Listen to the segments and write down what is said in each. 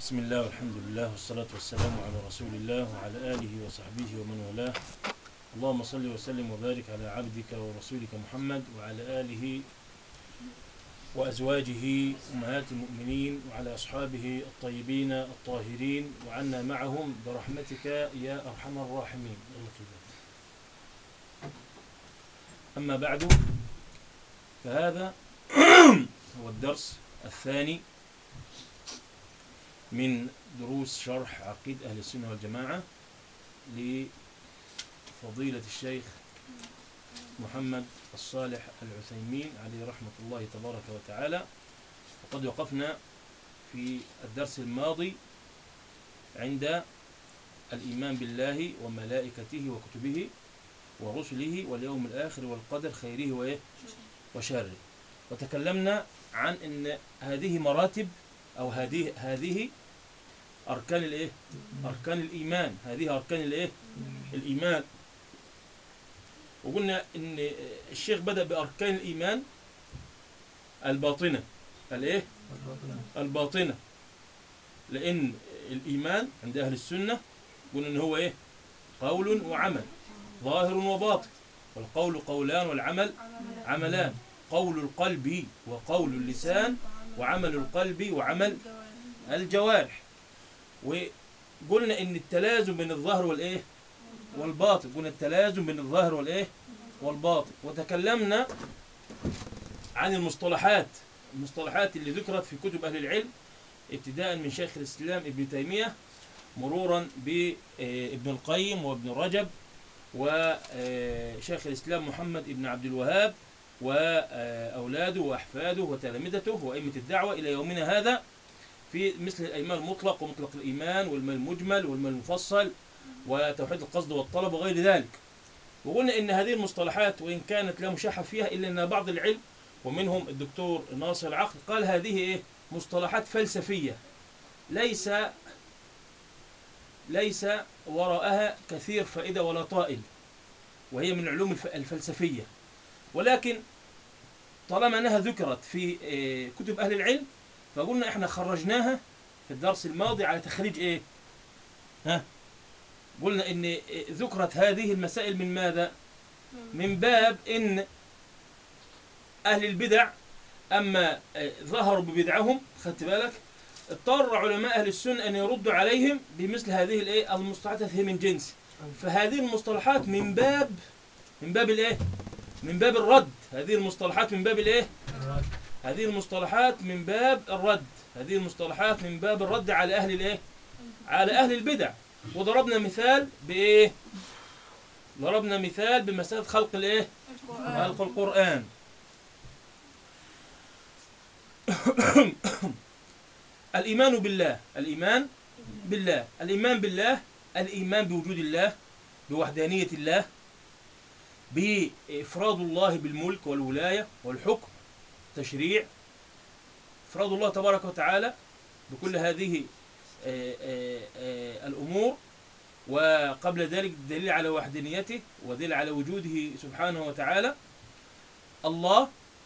بسم الله والحمد لله والصلاة والسلام على رسول الله وعلى آله وصحبه ومن والاه اللهم صل وسلم وبارك على عبدك ورسولك محمد وعلى آله وأزواجه أمهات المؤمنين وعلى أصحابه الطيبين الطاهرين وعنا معهم برحمتك يا أرحم الراحمين الله يخليك. أما بعد فهذا هو الدرس الثاني من دروس شرح عقيدة أهل السنة والجماعة لفضيلة الشيخ محمد الصالح العثيمين عليه رحمة الله تبارك وتعالى وقد وقفنا في الدرس الماضي عند الإيمان بالله وملائكته وكتبه ورسله واليوم الآخر والقدر خيره وإيه وشره وتكلمنا عن أن هذه مراتب أو هذه هذه أركان الإيه أركان الإيمان هذه أركان الإيه الإيمان وقلنا ان الشيخ بدأ بأركان الإيمان الباطنة الإيه الباطنة لأن الإيمان عند أهل السنة قلنا إن هو إيه قول وعمل ظاهر وباطن والقول قولان والعمل عملان قول القلب وقول اللسان وعمل القلب وعمل الجوارح وقلنا ان التلازم بين الظاهر والايه والباطن قلنا التلازم بين الظاهر والايه والباطن وتكلمنا عن المصطلحات المصطلحات اللي ذكرت في كتب اهل العلم ابتداء من شيخ الاسلام ابن تيميه مرورا بابن القيم وابن رجب وشيخ الاسلام محمد ابن عبد الوهاب واولاده واحفاده وتلامذته وائمه الدعوه الى يومنا هذا في مثل الايمان المطلق ومطلق الايمان والمال المجمل والمال المفصل وتوحيد القصد والطلب وغير ذلك وقلنا ان هذه المصطلحات وان كانت لا مشاحه فيها الا ان بعض العلم ومنهم الدكتور ناصر العقل قال هذه ايه مصطلحات فلسفيه ليس ليس وراءها كثير فائده ولا طائل وهي من العلوم الفلسفيه ولكن طالما انها ذكرت في كتب اهل العلم فقلنا احنا خرجناها في الدرس الماضي على تخريج ايه ها قلنا ان ذكرت هذه المسائل من ماذا من باب ان اهل البدع اما ظهروا ببدعهم خدت بالك اضطر علماء اهل السنه ان يردوا عليهم بمثل هذه الايه المصطلحات هي من جنس فهذه المصطلحات من باب من باب الايه من باب الرد هذه المصطلحات من باب الايه هذه المصطلحات من باب الرد هذه المصطلحات من باب الرد على اهل الايه على اهل البدع وضربنا مثال بايه ضربنا مثال بمساله خلق الايه خلق القران الايمان بالله الايمان بالله الايمان بالله الايمان بوجود الله بوحدانيه الله بإفراد الله بالملك والولاية والحكم تشريع إفراد الله تبارك وتعالى بكل هذه الأمور وقبل ذلك دليل على وحدانيته ودليل على وجوده سبحانه وتعالى الله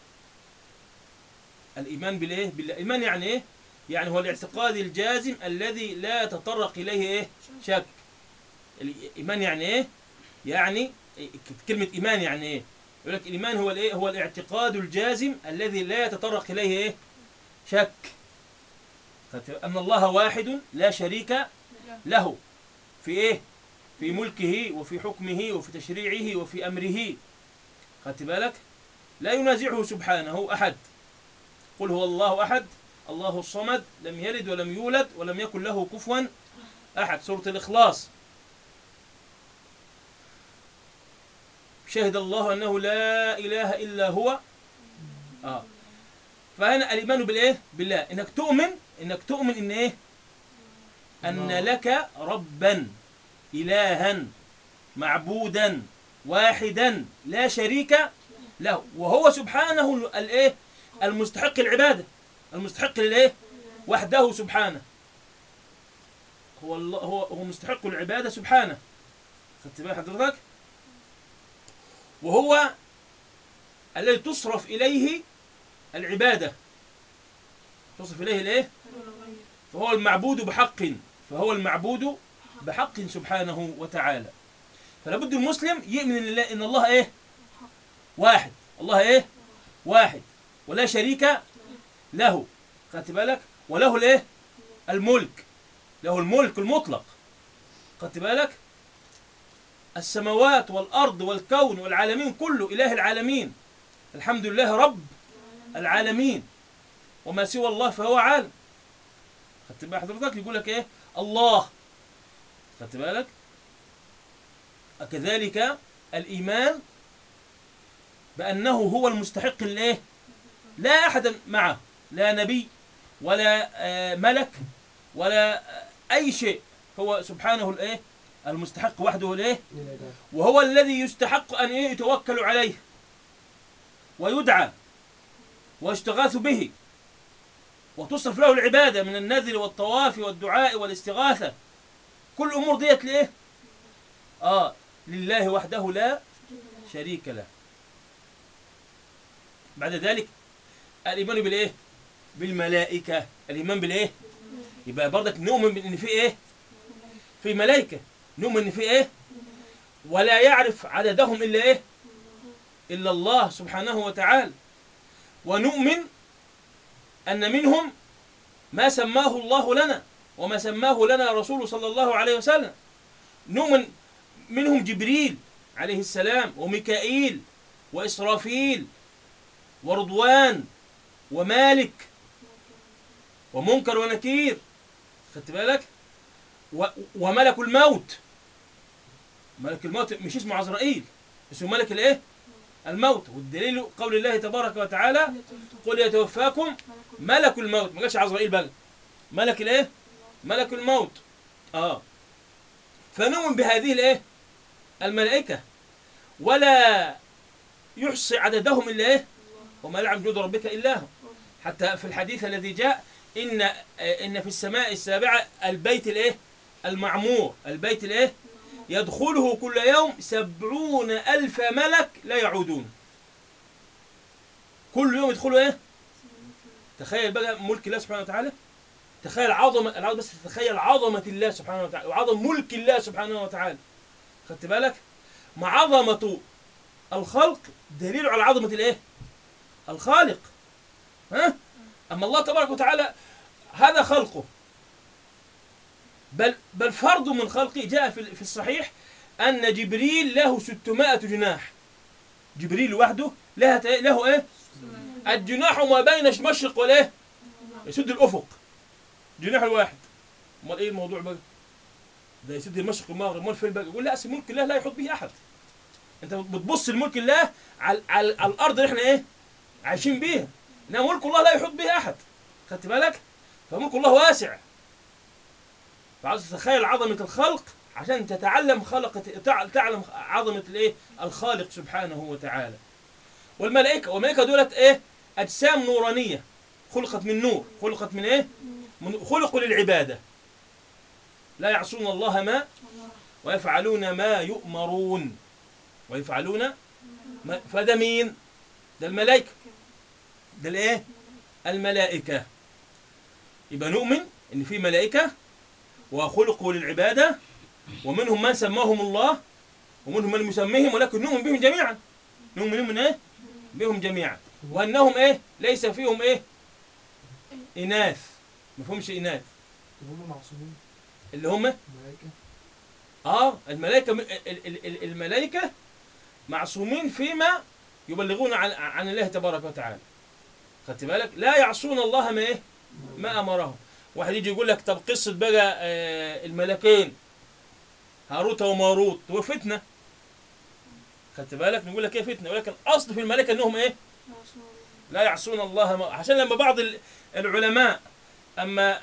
الإيمان بالإيه؟ بالإيمان يعني إيه؟ يعني هو الاعتقاد الجازم الذي لا يتطرق إليه إيه؟ شك الإيمان يعني إيه؟ يعني كلمة إيمان يعني إيه؟ يقول لك الإيمان هو الإيه؟ هو الاعتقاد الجازم الذي لا يتطرق إليه إيه؟ شك. أن الله واحد لا شريك له في إيه؟ في ملكه وفي حكمه وفي تشريعه وفي أمره. خدت بالك؟ لا ينازعه سبحانه أحد. قل هو الله أحد الله الصمد لم يلد ولم يولد ولم يكن له كفوا أحد سورة الإخلاص شهد الله انه لا اله الا هو اه فهنا الايمان بالايه بالله انك تؤمن انك تؤمن ان ايه ان لك ربا الها معبودا واحدا لا شريك له وهو سبحانه الايه المستحق العباده المستحق للايه وحده سبحانه هو الله هو هو مستحق العباده سبحانه خدت بال حضرتك وهو الذي تصرف إليه العبادة تصرف إليه الإيه؟ فهو المعبود بحق فهو المعبود بحق سبحانه وتعالى فلا بد المسلم يؤمن ان الله- ان الله ايه واحد الله ايه واحد ولا شريك له خدت بالك وله الايه الملك له الملك المطلق خدت بالك السماوات والارض والكون والعالمين كله اله العالمين الحمد لله رب العالمين وما سوى الله فهو عالم خدت بال حضرتك يقول لك ايه الله خدت بالك كذلك الايمان بانه هو المستحق الايه لا احد معه لا نبي ولا آه، ملك ولا آه، اي شيء هو سبحانه الايه المستحق وحده الايه وهو الذي يستحق ان إيه يتوكل عليه ويدعى ويستغاث به وتصرف له العباده من النذر والطواف والدعاء والاستغاثه كل الامور ديت لايه؟ اه لله وحده لا شريك له بعد ذلك الايمان بالايه؟ بالملائكه الايمان بالايه؟ يبقى برضك نؤمن بان في ايه؟ في ملائكه نؤمن ان في ايه؟ ولا يعرف عددهم الا ايه؟ الا الله سبحانه وتعالى ونؤمن ان منهم ما سماه الله لنا وما سماه لنا رسول صلى الله عليه وسلم نؤمن منهم جبريل عليه السلام وميكائيل وإسرافيل ورضوان ومالك ومنكر ونكير خدت بالك و- وملك الموت ملك الموت مش اسمه عزرائيل اسمه ملك الايه الموت والدليل قول الله تبارك وتعالى قل يتوفاكم ملك الموت ما قالش عزرائيل بقى ملك الايه ملك الموت اه فنؤمن بهذه الايه الملائكه ولا يحصي عددهم الا ايه وما يعلم جود ربك الا هو حتى في الحديث الذي جاء ان آه، ان في السماء السابعه البيت الايه المعمور البيت الايه يدخله كل يوم سبعون ألف ملك لا يعودون كل يوم يدخلوا ايه تخيل بقى ملك الله سبحانه وتعالى تخيل عظمة العظمة بس تخيل عظمة الله سبحانه وتعالى وعظم ملك الله سبحانه وتعالى خدت بالك مع عظمة الخلق دليل على عظمة الايه الخالق ها أما الله تبارك وتعالى هذا خلقه بل بل فرد من خلقه جاء في في الصحيح أن جبريل له 600 جناح جبريل وحده له له ايه الجناح ما بين المشرق والايه يسد الافق جناح الواحد امال ايه الموضوع بقى ده يسد المشرق والمغرب امال فين بقى يقول لا أصل ملك الله لا يحط به احد انت بتبص لملك الله على, على, على الارض اللي احنا ايه عايشين بيها انما ملك الله لا يحط به احد خدت بالك فملك الله واسع فعاوز تتخيل عظمه الخلق عشان تتعلم خلق تع- تعلم عظمه الايه الخالق سبحانه وتعالى والملائكه والملائكه دولت ايه اجسام نورانيه خلقت من نور خلقت من ايه من خلقوا للعباده لا يعصون الله ما ويفعلون ما يؤمرون ويفعلون ما فده مين ده الملائكه ده الايه الملائكه يبقى نؤمن ان في ملائكه وخلقوا للعباده ومنهم من سماهم الله ومنهم من يسميهم ولكن نؤمن بهم جميعا نؤمن من ايه بهم جميعا وانهم ايه ليس فيهم ايه اناث ما فيهمش اناث هم معصومين اللي هم الملائكة اه الملائكه ال- ال- ال- الملائكه معصومين فيما يبلغون عن عن الله تبارك وتعالى خدت بالك لا يعصون الله ما ايه ما امرهم واحد يجي يقول لك طب قصه بقى آه، الملكين هاروت وماروت هو فتنه خدت بالك نقول لك ايه فتنه ولكن اصل في الملائكه انهم ايه لا يعصون الله ما عشان لما بعض ال- العلماء اما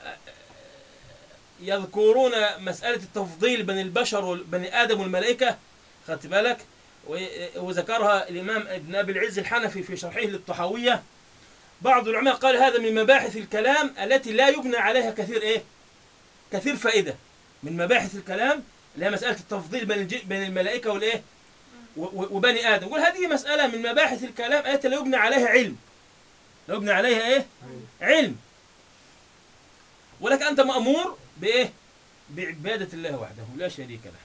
يذكرون مسألة التفضيل بين البشر وبني آدم والملائكة خدت بالك و- وذكرها الإمام ابن أبي العز الحنفي في شرحه للطحاوية بعض العلماء قال هذا من مباحث الكلام التي لا يبنى عليها كثير إيه كثير فائدة من مباحث الكلام اللي هي مسألة التفضيل بين الج- بين الملائكة والإيه و- و- وبني آدم يقول هذه مسألة من مباحث الكلام التي لا يبنى عليها علم لا يبنى عليها إيه علم ولكن انت مامور بايه بعباده الله وحده لا شريك له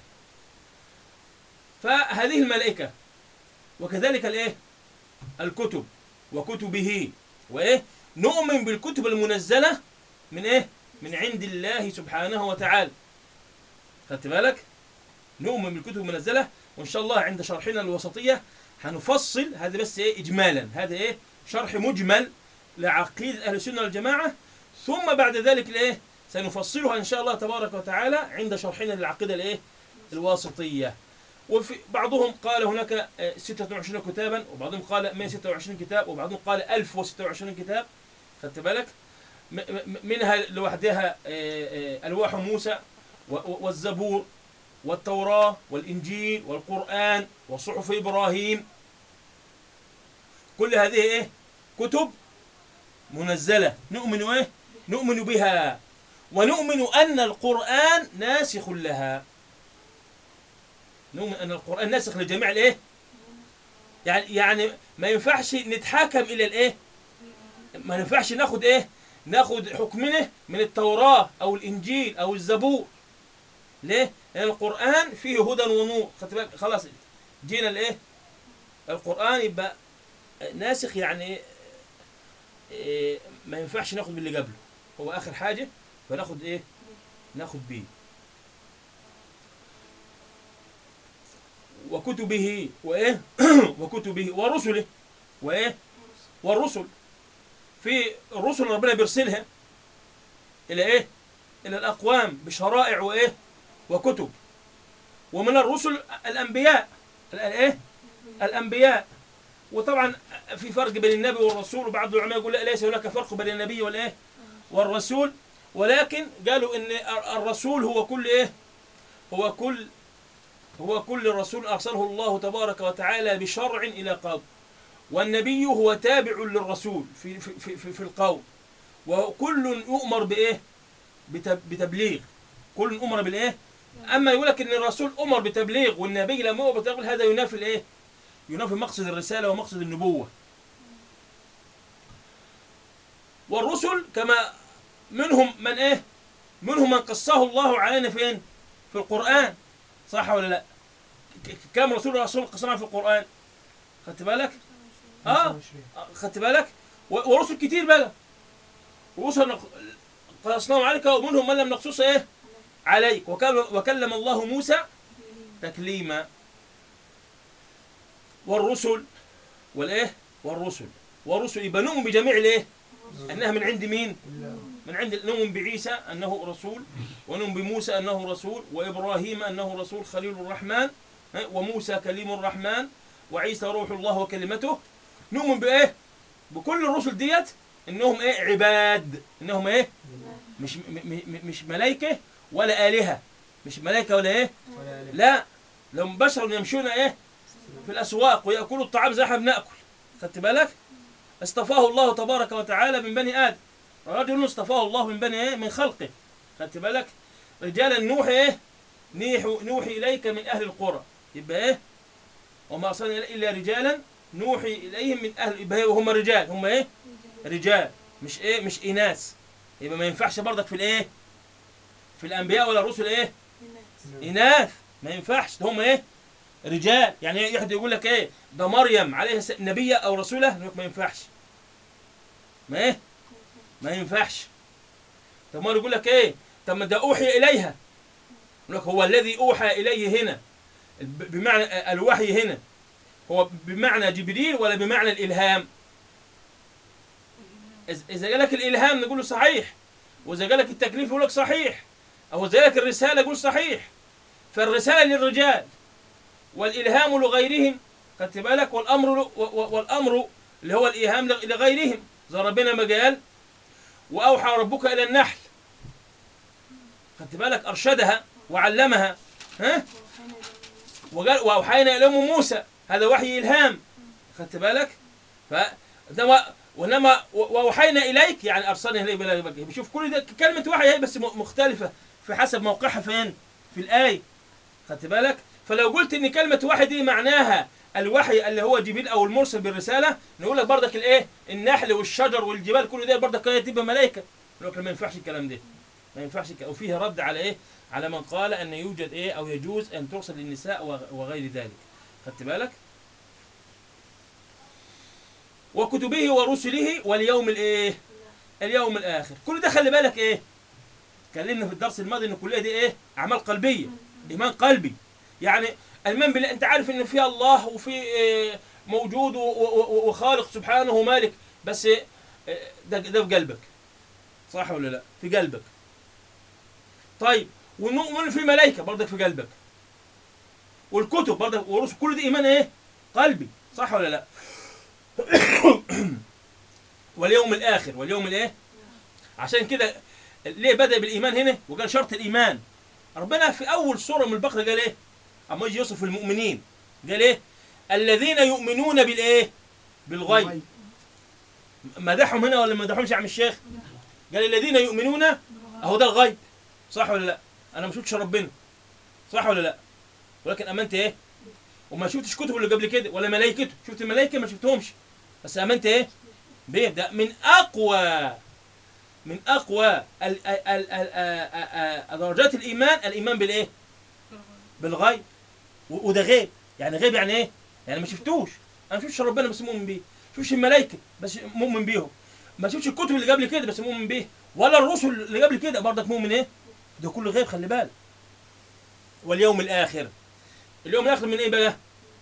فهذه الملائكه وكذلك الايه الكتب وكتبه وايه نؤمن بالكتب المنزله من ايه من عند الله سبحانه وتعالى خدت بالك نؤمن بالكتب المنزله وان شاء الله عند شرحنا الوسطيه هنفصل هذا بس ايه اجمالا هذا ايه شرح مجمل لعقيده اهل السنه والجماعه ثم بعد ذلك الايه سنفصلها ان شاء الله تبارك وتعالى عند شرحنا للعقيده الايه الواسطيه وفي بعضهم قال هناك آه، 26 كتابا وبعضهم قال 126 كتاب وبعضهم قال 1026 كتاب خدت بالك م- م- منها لوحدها آه، آه، الواح موسى و- و- والزبور والتوراة والإنجيل والقرآن وصحف إبراهيم كل هذه إيه كتب منزلة نؤمن إيه نؤمن بها ونؤمن أن القرآن ناسخ لها نؤمن أن القرآن ناسخ لجميع الإيه يعني يعني ما ينفعش نتحاكم إلى الإيه ما ينفعش ناخد إيه ناخد حكمنا من التوراة أو الإنجيل أو الزبور ليه؟ لأن القرآن فيه هدى ونور خدت بالك خلاص جينا لإيه؟ القرآن يبقى ناسخ يعني إيه؟ إيه ما ينفعش ناخد باللي قبله هو آخر حاجة فناخد إيه؟ ناخد بيه وكتبه وإيه؟ وكتبه ورسله وإيه؟ والرسل في الرسل ربنا بيرسلها إلى إيه؟ إلى الأقوام بشرائع وإيه؟ وكتب ومن الرسل الأنبياء الإيه؟ الأنبياء وطبعا في فرق بين النبي والرسول وبعض العلماء يقول لا ليس هناك فرق بين النبي والإيه؟ والرسول ولكن قالوا إن الرسول هو كل إيه؟ هو كل هو كل رسول أرسله الله تبارك وتعالى بشرع إلى قوم والنبي هو تابع للرسول في في في, في, في القول وكل يؤمر بايه بتب- بتبليغ كل امر بالايه اما يقول لك ان الرسول امر بتبليغ والنبي لم يؤمر بتبليغ هذا ينافي الايه ينافي مقصد الرساله ومقصد النبوه والرسل كما منهم من ايه منهم من قصه الله علينا فين في القران صح ولا لا ك- ك- كم رسول رسول قصنا في القران خدت بالك اه خدت بالك و- ورسل كتير بقى ورسل نق- قصناهم عليك ومنهم من لم نقصص ايه عليك وكلم, وكلم الله موسى تكليما والرسل والايه والرسل والرسل يبقى نؤمن بجميع الايه انها من عند مين من عند نؤمن بعيسى انه رسول ونؤمن بموسى انه رسول وابراهيم انه رسول خليل الرحمن ها، وموسى كليم الرحمن وعيسى روح الله وكلمته نؤمن بايه بكل الرسل ديت انهم ايه عباد انهم ايه مش م م م مش ملائكه ولا الهه مش ملائكه ولا ايه لا لهم بشر يمشون ايه في الاسواق وياكلوا الطعام زي احنا بناكل خدت بالك اصطفاه الله تبارك وتعالى من بني ادم رجل اصطفاه الله من بني ايه من خلقه خدت بالك رجالا نوحي ايه نيح نوحي اليك من اهل القرى يبقى ايه وما ارسلنا الا رجالا نوحي اليهم من اهل يبقى هم رجال هم ايه رجال مش ايه مش اناث يبقى ما ينفعش برضك في الايه في الانبياء ولا الرسل ايه اناث ما ينفعش ده هم ايه رجال يعني يحد يقول لك ايه ده مريم عليه السلام نبيه او رسوله يقول لك ما ينفعش ما ايه ما ينفعش طب ما يقول لك ايه طب ما ده اوحي اليها يقول لك هو الذي اوحى اليه هنا ب- بمعنى الوحي هنا هو بمعنى جبريل ولا بمعنى الالهام إذ- اذا قال لك الالهام نقول له صحيح واذا قال لك التكليف يقول لك صحيح او اذا قال لك الرساله يقول صحيح فالرساله للرجال والالهام لغيرهم خدت بالك والامر ل- و- و- والامر اللي هو الايهام لغ- لغيرهم زي ربنا ما قال واوحى ربك الى النحل خدت بالك ارشدها وعلمها ها وقال واوحينا الى ام موسى هذا وحي الهام خدت بالك ف إنما- وانما و- واوحينا اليك يعني ارسلنا اليك بلا بقى بشوف كل ده كلمه وحي هي بس م- مختلفه في حسب موقعها فين في الايه خدت بالك فلو قلت ان كلمه وحي دي معناها الوحي اللي هو جبريل او المرسل بالرساله نقول لك بردك الايه النحل والشجر والجبال كل ده بردك هي تبقى ملائكه نقول لك ما ينفعش الكلام ده ما ينفعش ك- وفيه رد على ايه على من قال ان يوجد ايه او يجوز ان ترسل للنساء وغ- وغير ذلك خدت بالك وكتبه ورسله واليوم الايه اليوم الاخر كل ده خلي بالك ايه اتكلمنا في الدرس الماضي ان الكليه دي ايه اعمال قلبيه ايمان قلبي يعني الايمان بالله انت عارف ان في الله وفي إيه موجود و- و- و- وخالق سبحانه ومالك بس إيه ده ده في قلبك صح ولا لا في قلبك طيب ونؤمن في ملائكه برضك في قلبك والكتب برضك ورسل كل دي ايمان ايه قلبي صح ولا لا واليوم الاخر واليوم الايه عشان كده ليه بدا بالايمان هنا وقال شرط الايمان ربنا في اول سوره من البقره قال ايه اما يجي يوصف المؤمنين قال ايه الذين يؤمنون بالايه بالغيب مدحهم هنا ولا ما مدحهمش يا عم الشيخ قال الذين يؤمنون اهو ده الغيب صح ولا لا انا ما شفتش ربنا صح ولا لا ولكن امنت ايه وما شفتش كتب اللي قبل كده ولا ملائكته شفت الملائكه ما شفتهمش بس امنت ايه بيه ده من اقوى من اقوى ال- ال- ال- ال- آ- آ- آ- درجات الايمان الايمان بالايه بالغيب و- وده غيب يعني غيب يعني ايه يعني ما شفتوش انا ما شفتش ربنا بس مؤمن بيه ما شفتش الملائكه بس مؤمن بيهم ما شفتش الكتب اللي قبل كده بس مؤمن بيه ولا الرسل اللي قبل كده برضك مؤمن ايه ده كله غيب خلي بالك واليوم الاخر اليوم الاخر من ايه بقى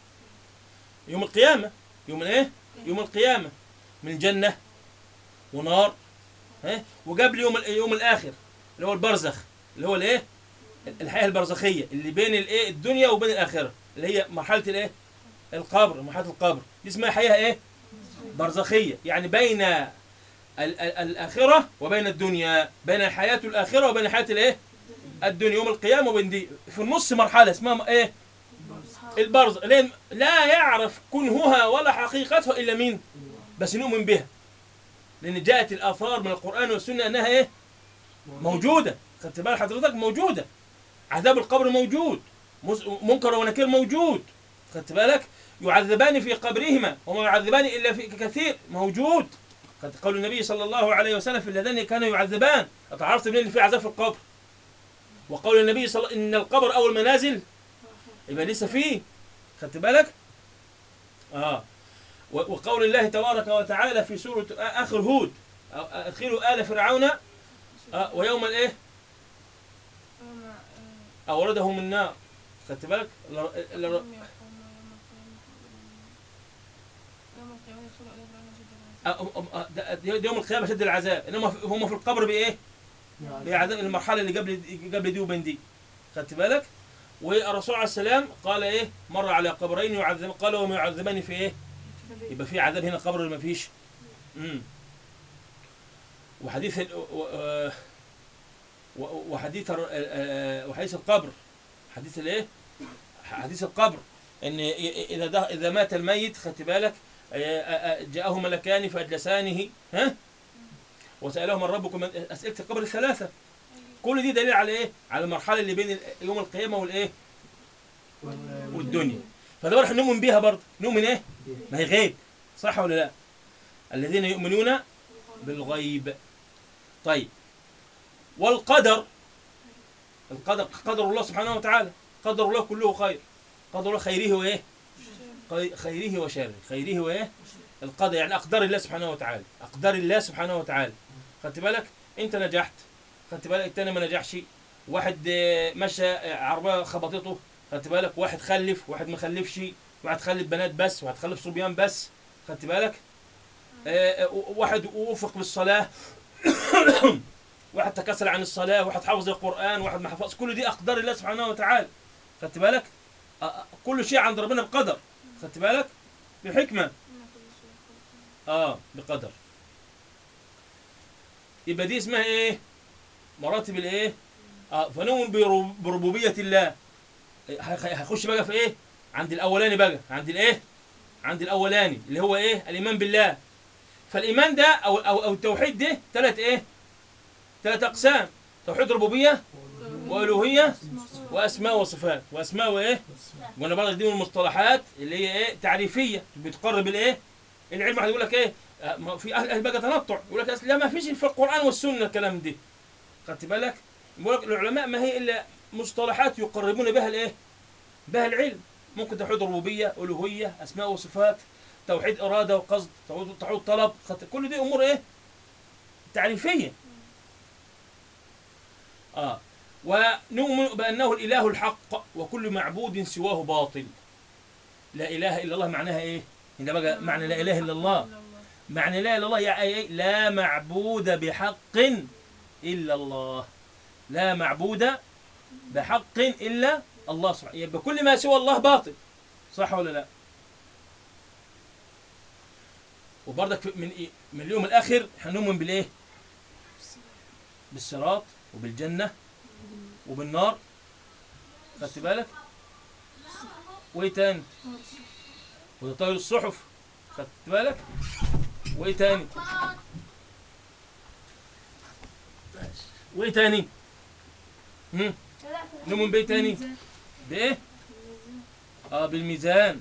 يوم القيامه يوم الايه يوم القيامه من جنه ونار ها وقبل يوم يوم الاخر اللي هو البرزخ اللي هو الايه الحياه البرزخيه اللي بين الايه الدنيا وبين الاخره اللي هي مرحله الايه القبر مرحله القبر دي اسمها حياه ايه برزخيه يعني بين ال- ال- الاخره وبين الدنيا بين الحياه الاخره وبين حياه الايه الدنيا يوم القيامه وبين دي في النص مرحله اسمها ايه البرزخ لين لا يعرف كنهها ولا حقيقتها الا مين بس نؤمن بها لان جاءت الاثار من القران والسنه انها ايه موجوده خدت بال حضرتك موجوده عذاب القبر موجود مز- منكر ونكير موجود خدت بالك يعذبان في قبرهما وما يعذبان الا في كثير موجود قد قول النبي صلى الله عليه وسلم في اللذان كانوا يعذبان اتعرفت منين اللي في عذاب في القبر وقول النبي صلى الله ان القبر اول منازل يبقى لسه فيه خدت بالك اه و- وقول الله تبارك وتعالى في سورة آخر هود أو- أدخلوا آل فرعون آه، ويوم الإيه أوردهم النار خدت بالك ل- ل- آه، آه، آه، ده- ده يوم القيامة شد العذاب إنما في- هم في القبر بإيه بعذاب المرحلة اللي قبل قبل دي وبين دي خدت بالك والرسول عليه السلام قال إيه مر على قبرين يعذب قال وما يعذبان في إيه يبقى في عذاب هنا قبر ما فيش امم وحديث ال- و- آه، و- وحديث الر- آه، وحديث القبر حديث الايه حديث القبر ان ي- اذا ده اذا مات الميت خدت بالك آه، آه، آه، جاءه ملكان فاجلسانه ها وسالهم من ربكم من اسئله القبر الثلاثه كل دي دليل على ايه على المرحله اللي بين ال- يوم القيامه والايه والدنيا فده احنا نؤمن بيها برضه نؤمن ايه ما هي غيب صح ولا لا الذين يؤمنون بالغيب طيب والقدر القدر قدر الله سبحانه وتعالى قدر الله كله خير قدر الله خيره وايه خي- خيره وشره خيره وايه القدر يعني اقدار الله سبحانه وتعالى اقدار الله سبحانه وتعالى خدت بالك انت نجحت خدت بالك التاني ما نجحش واحد آه، مشى آه، عربيه خبطته خدت بالك واحد خلف واحد ما خلفش واحد خلف بنات بس واحد خلف صبيان بس خدت بالك آه، آه، واحد وفق بالصلاة واحد تكسل عن الصلاة واحد حافظ القرآن واحد ما حفظ كل دي أقدار الله سبحانه وتعالى خدت بالك آه، آه، كل شيء عند ربنا بقدر خدت بالك بحكمة اه بقدر يبقى دي اسمها ايه مراتب الايه اه فنؤمن برب- بربوبية الله هخ- هخش بقى في ايه عند الاولاني بقى عند الايه عند الاولاني اللي هو ايه الايمان بالله فالايمان ده او او, أو التوحيد ده ثلاث ايه ثلاث اقسام توحيد ربوبيه والوهيه واسماء وصفات واسماء وايه وانا برضه دي من المصطلحات اللي هي ايه تعريفيه بتقرب الايه العلم واحد يقول لك ايه آه، ما في اهل اهل بقى تنطع يقول لك أصل لا ما فيش في القران والسنه الكلام ده خدت بالك بقول لك العلماء ما هي الا مصطلحات يقربون بها الايه بها العلم ممكن توحيد ربوبيه الوهيه اسماء وصفات توحيد اراده وقصد توحيد توحيد طلب خط- كل دي امور ايه تعريفيه اه ونؤمن بانه الاله الحق وكل معبود سواه باطل لا اله الا الله معناها ايه ده بقى معنى لا اله الا الله معنى لا اله الا الله يعني ايه لا معبود بحق الا الله لا معبود بحق الا الله سبحانه يبقى كل ما سوى الله باطل صح ولا لا وبرضك في- من إيه؟ من اليوم الاخر هنؤمن بالايه بالصراط وبالجنه وبالنار خدت بالك وايه تاني وتطير الصحف خدت بالك وايه تاني وايه تاني هم؟ نؤمن بايه تاني بايه اه بالميزان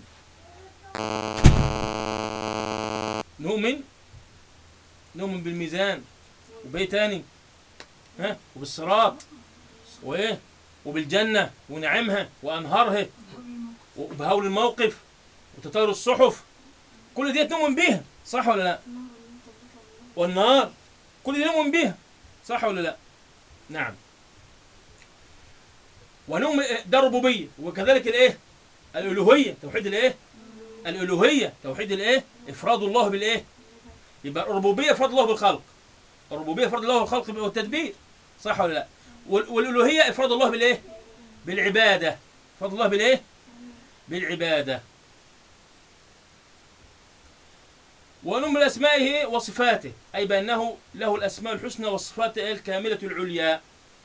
نؤمن نؤمن بالميزان وبايه تاني ها وبالصراط وايه وبالجنه ونعمها وانهارها وبهول الموقف وتطير الصحف كل دي نؤمن بيها صح ولا لا والنار كل دي نؤمن بيها صح ولا لا نعم ونؤمن ده الربوبيه وكذلك الايه الالوهيه توحيد الايه الالوهيه توحيد الايه افراد الله بالايه يبقى الربوبيه افراد الله بالخلق الربوبيه افراد الله بالخلق والتدبير صح ولا لا وال- والالوهيه افراد الله بالايه بالعباده افراد الله بالايه بالعباده ونؤمن بأسمائه وصفاته أي بأنه له الأسماء الحسنى والصفات الكاملة العليا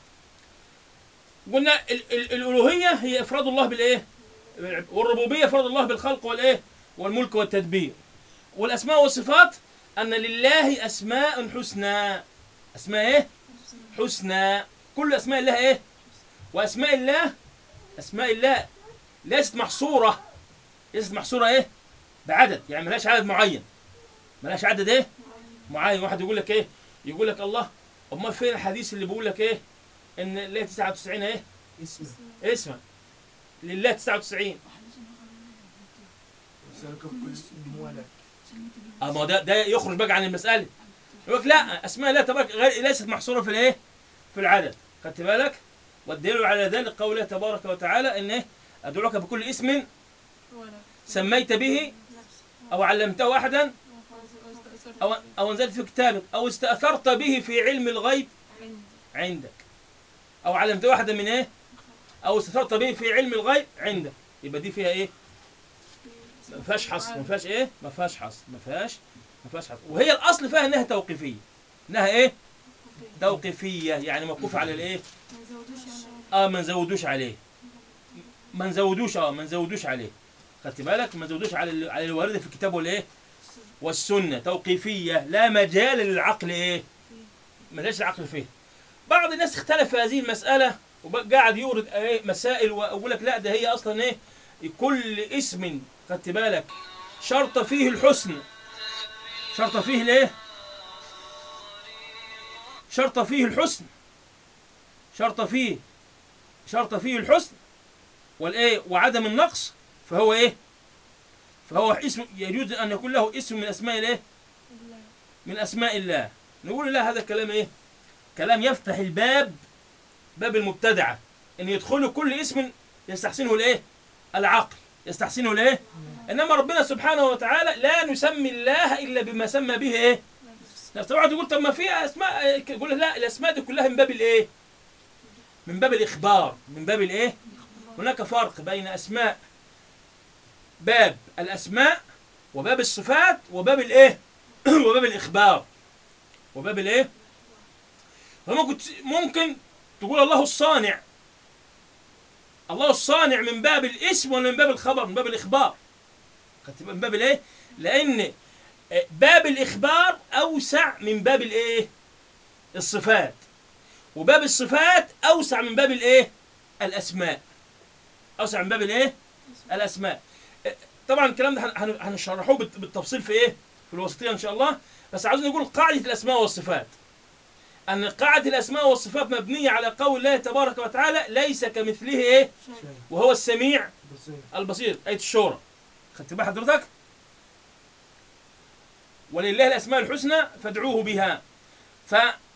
قلنا ال- ال- الألوهية هي إفراد الله بالإيه والربوبية إفراد الله بالخلق والإيه والملك والتدبير والأسماء والصفات أن لله أسماء حسنى أسماء إيه حسنى كل أسماء الله إيه وأسماء الله أسماء الله ليست محصورة ليست محصورة إيه بعدد يعني ملهاش عدد معين ملهاش عدد ايه معين واحد يقول لك ايه يقول لك الله امال فين الحديث اللي بيقول لك ايه ان لله 99 ايه اسمه اسمع لله 99 وسلك بكل اسم ولد اه ما هو ده ده يخرج بقى عن المساله يقول لك لا اسماء الله تبارك غير ليست محصوره في الايه في العدد خدت بالك والدليل على ذلك قوله تبارك وتعالى ان ايه ادعوك بكل اسم سميت به او علمته احدا او او انزلت في كتابك او استاثرت به في علم الغيب عندك او علمت واحدا من ايه او استثرت به في علم الغيب عندك يبقى دي فيها ايه ما فيهاش حصر ما فيهاش ايه ما فيهاش حصر ما فيهاش ما فيهاش حصر وهي الاصل فيها انها توقيفيه انها ايه توقيفيه يعني موقوفه على الايه اه ما نزودوش عليه ما نزودوش اه ما نزودوش عليه خدت بالك ما نزودوش على ال- على الوارده في الكتاب والايه والسنه توقيفيه لا مجال للعقل ايه ملاش العقل فيه بعض الناس اختلف في هذه المسألة وقاعد يورد ايه مسائل وأقول لك لا ده هي أصلا إيه كل اسم خدت بالك شرط فيه الحسن شرط فيه الإيه شرط فيه الحسن شرط فيه شرط فيه الحسن والإيه وعدم النقص فهو إيه فهو اسم يجوز أن يكون له اسم من أسماء الإيه من أسماء الله نقول لا هذا الكلام إيه كلام يفتح الباب باب المبتدعة ان يدخلوا كل اسم يستحسنه الايه العقل يستحسنه الايه انما ربنا سبحانه وتعالى لا نسمي الله الا بما سمى به ايه نفسه طبعا تقول طب ما في اسماء يقول لا الاسماء دي كلها من باب الايه من باب الاخبار من باب الايه هناك فرق بين اسماء باب الاسماء وباب الصفات وباب الايه وباب الاخبار وباب الايه فممكن ت- ممكن تقول الله الصانع الله الصانع من باب الاسم ولا من باب الخبر من باب الاخبار خدت بالك؟ من باب الايه لان آه، باب الاخبار اوسع من باب الايه الصفات وباب الصفات اوسع من باب الايه الاسماء اوسع من باب الايه الاسماء آه، طبعا الكلام ده هن- هن- هنشرحوه بالت- بالتفصيل في ايه في الوسطيه ان شاء الله بس عاوزين نقول قاعده الاسماء والصفات أن قاعدة الأسماء والصفات مبنية على قول الله تبارك وتعالى ليس كمثله إيه شيء وهو السميع بصير البصير آية الشورى خدت بال حضرتك ولله الأسماء الحسنى فادعوه بها ف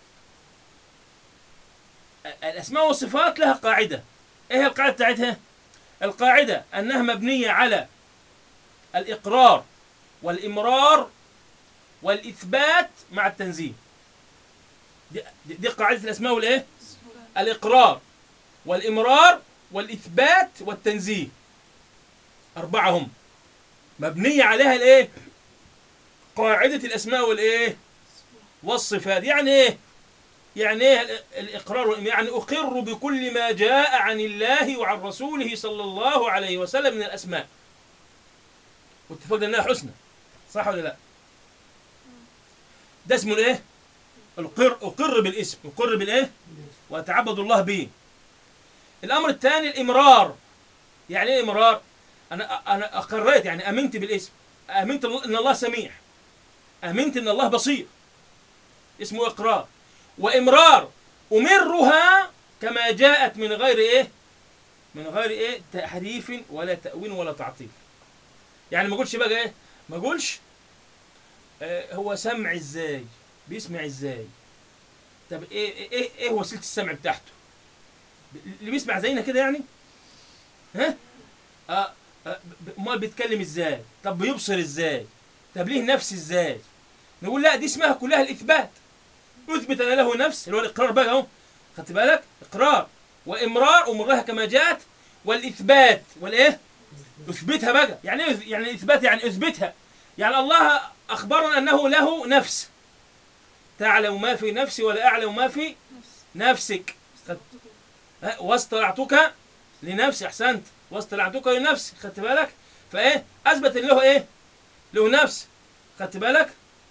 الأسماء والصفات لها قاعدة إيه هي القاعدة بتاعتها؟ القاعدة أنها مبنية على الإقرار والإمرار والإثبات مع التنزيه دي, دي, دي قاعدة الأسماء والإيه؟ الإقرار والإمرار والإثبات والتنزيه أربعة هم مبنية عليها الإيه؟ قاعدة الأسماء والإيه؟ والصفات يعني إيه؟ يعني إيه ال- الإقرار والإم- يعني أقر بكل ما جاء عن الله وعن رسوله صلى الله عليه وسلم من الأسماء واتفقنا أنها حسنى صح ولا لا؟ ده اسمه الإيه؟ القر أقر بالاسم أقر بالإيه؟ وأتعبد الله به الأمر الثاني الإمرار يعني إيه إمرار؟ أنا أنا أقريت يعني آمنت بالاسم آمنت أن الله سميع آمنت أن الله بصير اسمه إقرار وإمرار أمرها كما جاءت من غير إيه؟ من غير إيه؟ تحريف ولا تأويل ولا تعطيل يعني ما أقولش بقى إيه؟ ما أقولش آه هو سمع إزاي؟ بيسمع إزاي؟ طب إيه إيه إيه, إيه وسيلة السمع بتاعته؟ اللي بيسمع زينا كده يعني؟ ها؟ آه آه، ب- امال بيتكلم ازاي طب بيبصر ازاي طب ليه نفس ازاي نقول لا دي اسمها كلها الاثبات اثبت ان له نفس اللي هو الاقرار بقى اهو خدت بالك اقرار وامرار امرها كما جاءت والاثبات والايه اثبتها بقى يعني ايه يعني اثبات يعني اثبتها يعني الله اخبرنا انه له نفس تعلم ما في نفسي ولا اعلم ما في نفسك ها، واصطنعتك لنفسي احسنت واصطنعتك لنفسي خدت بالك فايه اثبت ان له ايه له نفس خدت بالك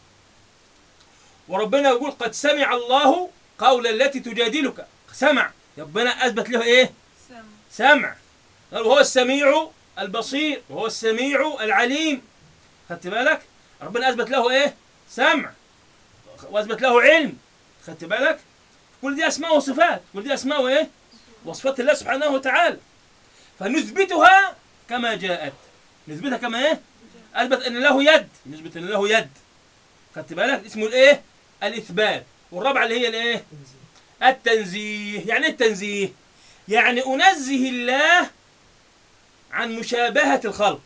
وربنا يقول قد سمع الله قول التي تجادلك سمع ربنا اثبت له ايه سم سمع قال وهو السميع البصير وهو السميع العليم خدت بالك ربنا اثبت له ايه سمع واثبت له علم خدت بالك كل دي اسماء وصفات كل دي اسماء وايه وصفات الله سبحانه وتعالى فنثبتها كما جاءت نثبتها كما ايه اثبت ان له يد نثبت ان له يد خدت بالك اسمه الايه الاثبات والرابعه اللي هي الايه تنزيل التنزيه يعني ايه التنزيه يعني انزه الله عن مشابهه الخلق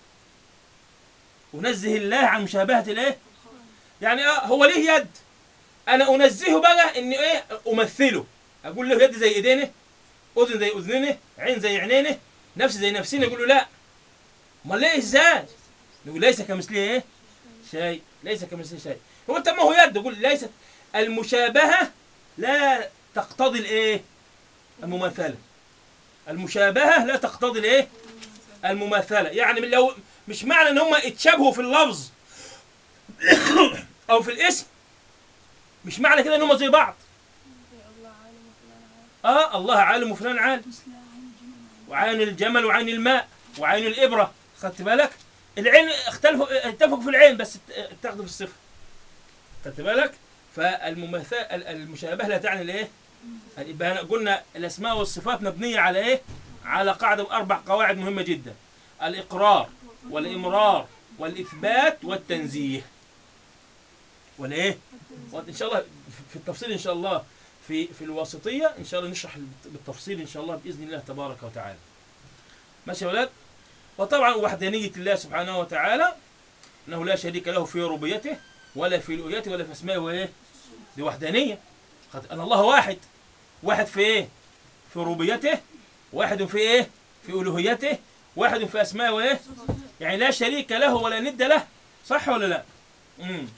انزه الله عن مشابهه الايه يعني اه هو ليه يد انا انزهه بقى اني ايه امثله اقول له يد زي ايدينه اذن زي اذنينه عين زي عينينه نفس زي نفسنا يقول له لا امال ليه ازاي نقول ليس كمثله ايه شيء ليس كمثله شيء هو انت ما هو يد يقول ليست المشابهه لا تقتضي الايه المماثله المشابهه لا تقتضي الايه المماثله يعني من لو مش معنى ان هم اتشابهوا في اللفظ او في الاسم مش معنى كده ان هم زي بعض الله عالم وفلان عالم اه الله عالم وفلان عالم مثل عين الجمل وعين الجمل وعين الماء وعين الابره خدت بالك العين اختلفوا اتفقوا في العين بس ات- اتخذوا في الصفه خدت بالك فالمماثله المشابهه لا تعني الايه يبقى قلنا الاسماء والصفات مبنيه على ايه على قاعده اربع قواعد مهمه جدا الاقرار والامرار والاثبات والتنزيه والايه وان شاء الله في التفصيل ان شاء الله في في الواسطيه ان شاء الله نشرح بالتفصيل ان شاء الله باذن الله تبارك وتعالى ماشي يا ولاد وطبعا وحدانيه الله سبحانه وتعالى انه لا شريك له في ربوبيته ولا في الوهيته ولا في اسمائه وايه دي وحدانيه خد- ان الله واحد واحد في ايه في ربوبيته واحد في ايه في الوهيته واحد في اسمائه وايه يعني لا شريك له ولا ند له صح ولا لا امم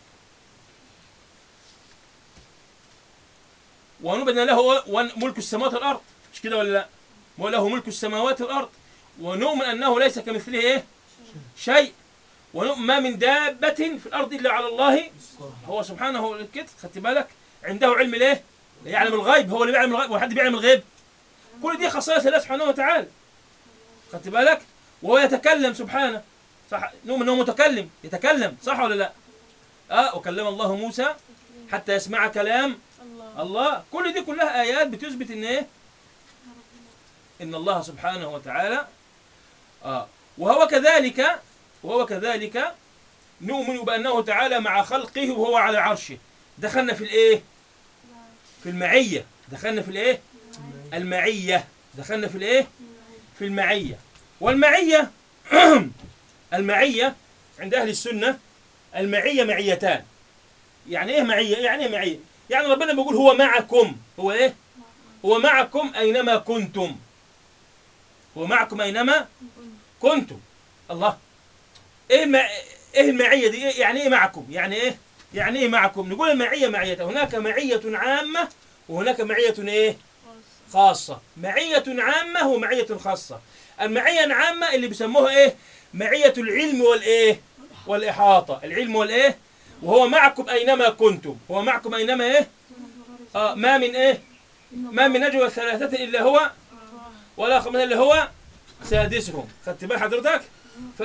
ونبنى له ون- ملك السماوات والارض مش كده ولا لا وله ملك السماوات والارض ونؤمن انه ليس كمثله ايه شيء ونؤمن ما من دابة في الارض الا على الله هو سبحانه كده خدت بالك عنده علم الايه يعلم الغيب هو اللي بيعلم الغيب وحد بيعلم الغيب كل دي خصائص الله سبحانه وتعالى خدت بالك وهو يتكلم سبحانه صح نؤمن انه متكلم يتكلم صح ولا لا اه وكلم الله موسى حتى يسمع كلام الله الله كل دي كلها ايات بتثبت ان ايه ان الله سبحانه وتعالى اه وهو كذلك وهو كذلك نؤمن بانه تعالى مع خلقه وهو على عرشه دخلنا في الايه في المعيه دخلنا في الايه المعيه دخلنا في الايه في المعيه والمعيه المعيه عند اهل السنه المعيه معيتان يعني ايه معيه يعني ايه معيه يعني ربنا بيقول هو معكم هو ايه هو معكم اينما كنتم هو معكم اينما كنتم الله ايه مع... ايه المعيه دي إيه؟ يعني ايه معكم يعني ايه يعني ايه معكم نقول المعيه معيه هناك معيه عامه وهناك معيه ايه خاصه معيه عامه ومعيه خاصه المعيه العامه اللي بيسموها ايه معيه العلم والايه والاحاطه العلم والايه وهو معكم اينما كنتم هو معكم اينما ايه آه ما من ايه ما من نجوى ثلاثه الا هو ولا خمسه الا هو سادسهم خدت بال حضرتك ف-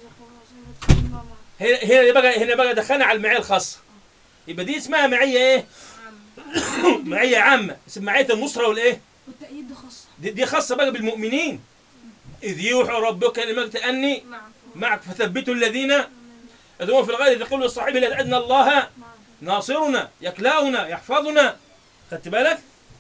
هنا هنا بقى هنا بقى دخلنا على المعيه الخاصه يبقى دي اسمها معيه ايه معيه عامه اسمها معيه النصره والايه والتأييد خاصة دي, دي خاصه بقى بالمؤمنين اذ يوحي ربك لمجد اني نعم معك فثبتوا الذين يدعون في الغيب يقول للصاحب لا تعدنا الله نعم ناصرنا يكلاؤنا يحفظنا خدت بالك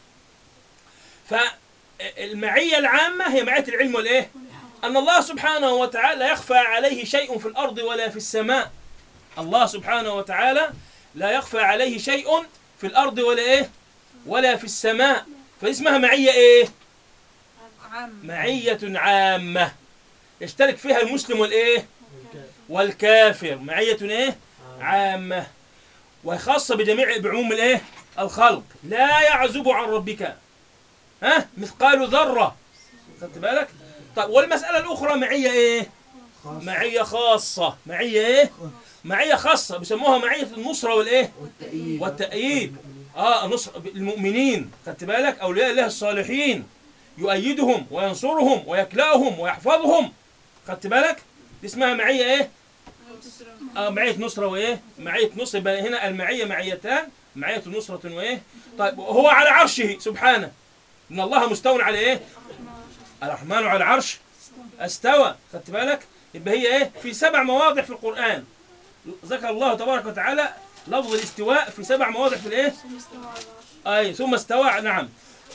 فالمعية العامة هي معية العلم والإيه أن الله سبحانه وتعالى لا يخفى عليه شيء في الأرض ولا في السماء الله سبحانه وتعالى لا يخفى عليه شيء في الأرض ولا إيه ولا في السماء فاسمها معية إيه عام معية عامة يشترك فيها المسلم والإيه والكافر معية إيه عامة وخاصة بجميع بعموم الإيه الخلق لا يعزب عن ربك ها مثقال ذرة خدت بالك طيب والمسألة الأخرى معية إيه معية خاصة معية إيه معية خاصة بيسموها معية النصرة والإيه والتأييد والتأييد اه نصر المؤمنين خدت بالك اولياء الله الصالحين يؤيدهم وينصرهم ويكلأهم ويحفظهم خدت بالك دي اسمها معيه ايه اه معيه نصره وايه معيه نصر يبقى هنا المعيه معيتان معيه نصره وايه طيب هو على عرشه سبحانه ان الله مستوى على ايه الرحمن على العرش استوى خدت بالك يبقى هي ايه في سبع مواضع في القران ذكر الله تبارك وتعالى لفظ الاستواء في سبع مواضع في الايه ثم استوى على العرش أي ثم استوى نعم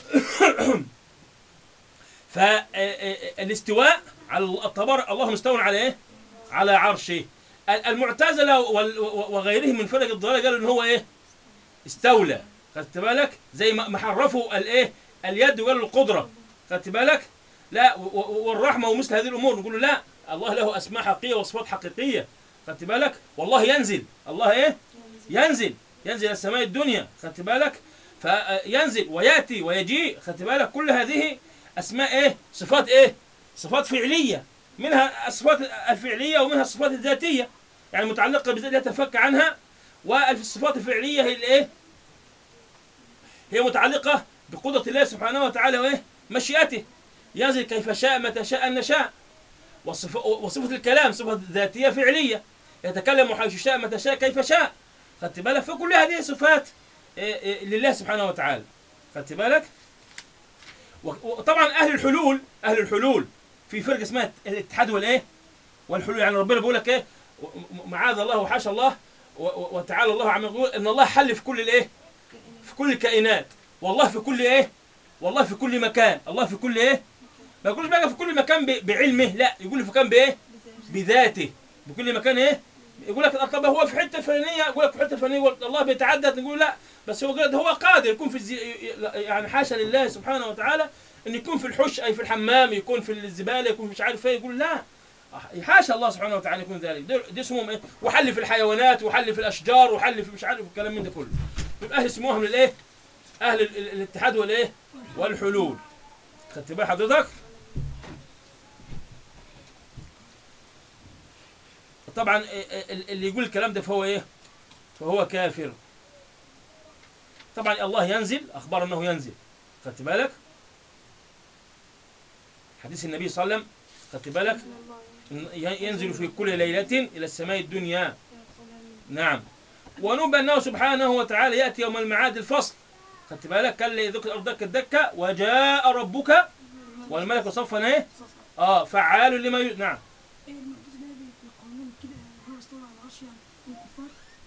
فالاستواء على التبارك الله مستوى على ايه؟ على عرشه ال- المعتزلة وال- وغيرهم من فرق الضلال قالوا ان هو ايه؟ استولى خدت بالك؟ زي ما ما حرفوا الايه؟ اليد وقالوا القدرة خدت بالك؟ لا و- و- والرحمة ومثل هذه الامور نقول له لا الله له اسماء حقيقية وصفات حقيقية خدت بالك؟ والله ينزل الله ايه؟ ينزل ينزل الى السماء الدنيا خدت بالك؟ فينزل وياتي ويجيء خدت بالك كل هذه اسماء ايه صفات ايه صفات فعليه منها الصفات الفعليه ومنها الصفات الذاتيه يعني متعلقه بذات لا تنفك عنها والصفات الفعليه هي الايه هي متعلقه بقدره الله سبحانه وتعالى وايه مشيئته ينزل كيف شاء متى شاء ان نشاء وصف وصفه الكلام صفه ذاتيه فعليه يتكلم حيث شاء متى شاء كيف شاء خدت بالك فكل هذه صفات إيه إيه لله سبحانه وتعالى خدت بالك و- وطبعا اهل الحلول اهل الحلول في فرقه اسمها الاتحاد والايه والحلول يعني ربنا بيقول لك ايه و- م- معاذ الله وحاشا الله و- و- وتعالى الله عما يقول ان الله حل في كل الايه في كل الكائنات والله في كل ايه والله في كل مكان الله في كل ايه ما يقولش بقى في كل مكان ب- بعلمه لا يقول في مكان بايه بذاته بكل مكان ايه يقول لك طب هو في حته فلانيه يقول لك في حته فلانيه يقول الله بيتعدد نقول لا بس هو قال هو قادر يكون في الزي... يعني حاشا لله سبحانه وتعالى ان يكون في الحش اي في الحمام يكون في الزباله يكون مش عارف ايه يقول لا حاشا الله سبحانه وتعالى يكون ذلك دول- دي اسمهم ايه وحل في الحيوانات وحل في الاشجار وحل في مش عارف الكلام من ده كله دول اهل اسموهم الايه اهل ال- ال- الاتحاد والايه والحلول خدت بال حضرتك طبعا ال- اللي يقول الكلام ده فهو ايه فهو كافر طبعا الله ينزل اخبر انه ينزل خدت بالك حديث النبي صلى الله عليه وسلم خدت بالك إن ينزل في كل ليلة إلى السماء الدنيا نعم ونبأ أنه سبحانه وتعالى يأتي يوم المعاد الفصل خدت بالك كلا يذكر الارض دكه دكه وجاء ربك والملك صفا ايه اه فعال لما ي... نعم ايه المعتزلة بيقولون كده هو استوى على العرش يعني هم كفار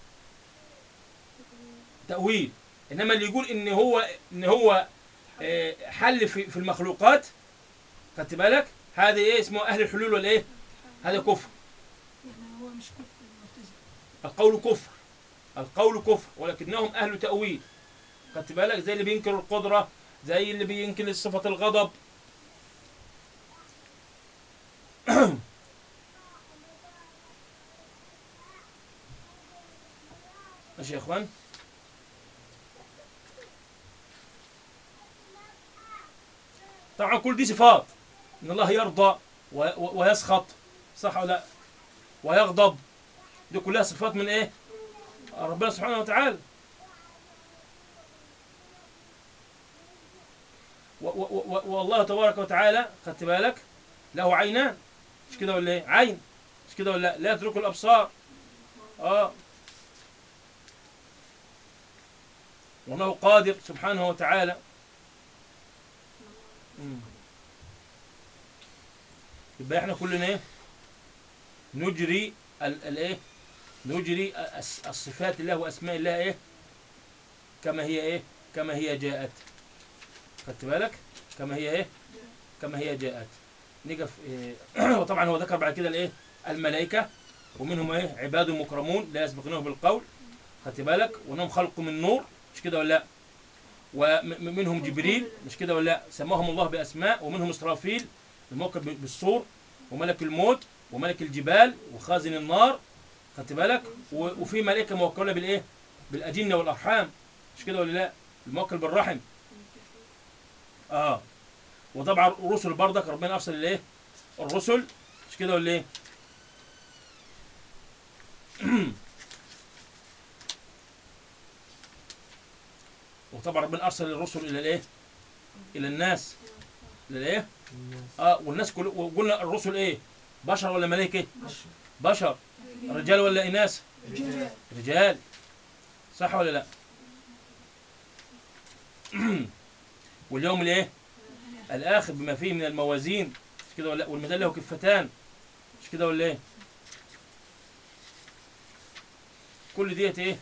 تأويل إنما اللي يقول إن هو إن هو آه، حل في في المخلوقات خدت بالك هذا إيه اسمه أهل الحلول ولا إيه؟ هذا كفر يعني هو مش كفر المعتزلة القول كفر القول كفر ولكنهم أهل تأويل خدت بالك زي اللي بينكر القدرة زي اللي بينكر صفة الغضب ماشي يا اخوان طبعا كل دي صفات ان الله يرضى و- و- ويسخط صح ولا لا ويغضب دي كلها صفات من ايه ربنا سبحانه وتعالى و- و- و- والله تبارك وتعالى خدت بالك له عينان مش كده ولا ايه عين مش كده ولا لا لا يترك الابصار اه وانه قادر سبحانه وتعالى مم. يبقى احنا كلنا ايه نجري ال- الايه نجري الس- الصفات الله واسماء الله ايه كما هي ايه كما هي جاءت خدت بالك كما هي ايه كما هي جاءت نقف إيه وطبعا هو ذكر بعد كده الايه الملائكه ومنهم ايه عباد مكرمون لا يسبقونه بالقول خدت بالك وانهم خلق من نور مش كده ولا لا ومنهم جبريل مش كده ولا لا سماهم الله باسماء ومنهم اسرافيل الموكل ب- بالصور وملك الموت وملك الجبال وخازن النار خدت بالك و- وفي ملائكه موكله بالايه بالاجنه والارحام مش كده ولا لا الموكل بالرحم اه وطبعا الرسل بردك ربنا ارسل الايه الرسل مش كده ولا ايه وطبعا ربنا ارسل الرسل الى الايه الى الناس الى الايه اه والناس كل وقلنا الرسل ايه بشر ولا ملائكه بشر رجال ولا اناث رجال رجال صح ولا لا واليوم الايه الاخر بما فيه من الموازين مش كده ولا لا والميزان له كفتان مش كده ولا ايه كل ديت ايه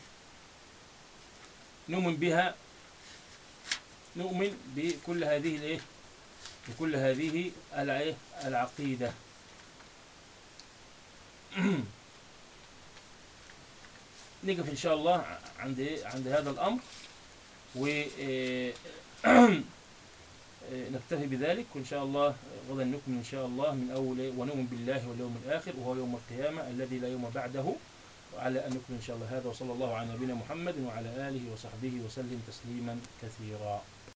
نؤمن بها نؤمن بكل هذه الايه بكل هذه الع- العقيده نقف ان شاء الله عند إيه؟ عند هذا الامر و آه، آه، نكتفي بذلك وان شاء الله غدا نكمل ان شاء الله من اول إيه؟ ونؤمن بالله واليوم الاخر وهو يوم القيامه الذي لا يوم بعده وعلى ان نكمل ان شاء الله هذا وصلى الله على نبينا محمد وعلى اله وصحبه وسلم تسليما كثيرا